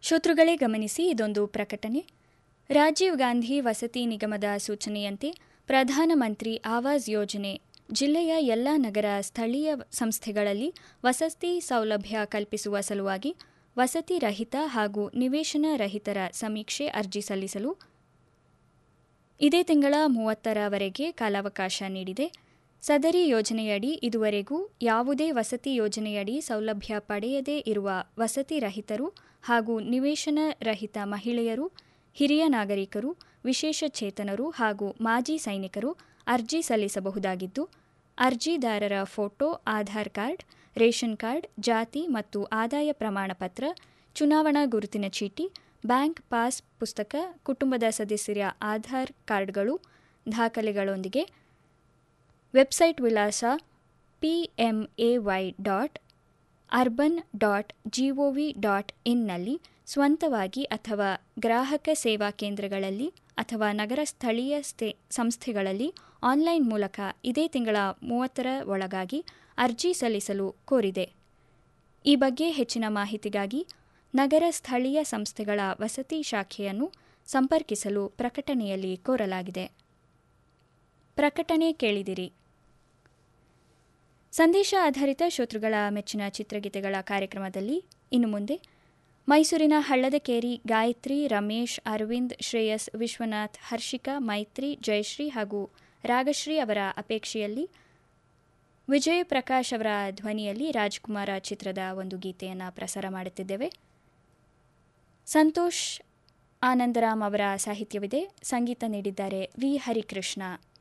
ಶ್ರೋತೃಗಳೇ ಗಮನಿಸಿ ಇದೊಂದು ಪ್ರಕಟಣೆ ರಾಜೀವ್ ಗಾಂಧಿ ವಸತಿ ನಿಗಮದ ಸೂಚನೆಯಂತೆ ಪ್ರಧಾನಮಂತ್ರಿ ಆವಾಸ್ ಯೋಜನೆ ಜಿಲ್ಲೆಯ ಎಲ್ಲ ನಗರ ಸ್ಥಳೀಯ ಸಂಸ್ಥೆಗಳಲ್ಲಿ ವಸತಿ ಸೌಲಭ್ಯ ಕಲ್ಪಿಸುವ ಸಲುವಾಗಿ ವಸತಿ ರಹಿತ ಹಾಗೂ ನಿವೇಶನ ರಹಿತರ ಸಮೀಕ್ಷೆ ಅರ್ಜಿ ಸಲ್ಲಿಸಲು ಇದೇ ತಿಂಗಳ ಮೂವತ್ತರವರೆಗೆ ಕಾಲಾವಕಾಶ ನೀಡಿದೆ ಸದರಿ ಯೋಜನೆಯಡಿ ಇದುವರೆಗೂ ಯಾವುದೇ ವಸತಿ ಯೋಜನೆಯಡಿ ಸೌಲಭ್ಯ ಪಡೆಯದೇ ಇರುವ ವಸತಿ ರಹಿತರು ಹಾಗೂ ನಿವೇಶನ ರಹಿತ ಮಹಿಳೆಯರು ಹಿರಿಯ ನಾಗರಿಕರು ವಿಶೇಷಚೇತನರು ಹಾಗೂ ಮಾಜಿ ಸೈನಿಕರು ಅರ್ಜಿ ಸಲ್ಲಿಸಬಹುದಾಗಿದ್ದು ಅರ್ಜಿದಾರರ photo Aadhaar card ration card ಜಾತಿ ಮತ್ತು ಆದಾಯ ಪ್ರಮಾಣಪತ್ರ ಚುನಾವಣಾ ಗುರುತಿನ ಚೀಟಿ ಬ್ಯಾಂಕ್ ಪಾಸ್ ಪುಸ್ತಕ ಕುಟುಂಬದ ಸದಸ್ಯರ ಆಧಾರ್ ಕಾರ್ಡ್ಗಳು ದಾಖಲೆಗಳೊಂದಿಗೆ ವೆಬ್ಸೈಟ್ ವಿಳಾಸ P M A Y dot urban dot G O V dot ಇನ್ನಲ್ಲಿ ಸ್ವಂತವಾಗಿ ಅಥವಾ ಗ್ರಾಹಕ ಸೇವಾ ಕೇಂದ್ರಗಳಲ್ಲಿ ಅಥವಾ ನಗರ ಸ್ಥಳೀಯ ಸಂಸ್ಥೆಗಳಲ್ಲಿ ಆನ್ಲೈನ್ ಮೂಲಕ ಇದೇ ತಿಂಗಳ ಮೂವತ್ತರ ಒಳಗಾಗಿ ಅರ್ಜಿ ಸಲ್ಲಿಸಲು ಕೋರಿದೆ ಈ ಬಗ್ಗೆ ಹೆಚ್ಚಿನ ಮಾಹಿತಿಗಾಗಿ ನಗರ ಸ್ಥಳೀಯ ಸಂಸ್ಥೆಗಳ ವಸತಿ ಶಾಖೆಯನ್ನು ಸಂಪರ್ಕಿಸಲು ಪ್ರಕಟಣೆಯಲ್ಲಿ ಕೋರಲಾಗಿದೆ ಪ್ರಕಟಣೆ ಕೇಳಿದಿರಿ ಸಂದೇಶ ಆಧಾರಿತ ಶ್ರೋತೃಗಳ ಮೆಚ್ಚಿನ ಚಿತ್ರಗೀತೆಗಳ ಕಾರ್ಯಕ್ರಮದಲ್ಲಿ ಇನ್ನು ಮುಂದೆ ಮೈಸೂರಿನ ಹಳ್ಳದಕೇರಿ ಗಾಯತ್ರಿ ರಮೇಶ್ ಅರವಿಂದ್ ಶ್ರೇಯಸ್ ವಿಶ್ವನಾಥ್ ಹರ್ಷಿಕಾ ಮೈತ್ರಿ ಜಯಶ್ರೀ ಹಾಗೂ ರಾಗಶ್ರೀ ಅವರ ಅಪೇಕ್ಷೆಯಲ್ಲಿ ವಿಜಯ ಪ್ರಕಾಶ್ ಅವರ ಧ್ವನಿಯಲ್ಲಿ ರಾಜ್ಕುಮಾರ ಚಿತ್ರದ ಒಂದು ಗೀತೆಯನ್ನು ಪ್ರಸಾರ ಮಾಡುತ್ತಿದ್ದೇವೆ ಸಂತೋಷ್ ಆನಂದರಾಮ್ ಅವರ ಸಾಹಿತ್ಯವಿದೆ ಸಂಗೀತ ನೀಡಿದ್ದಾರೆ ವಿ ಹರಿಕೃಷ್ಣ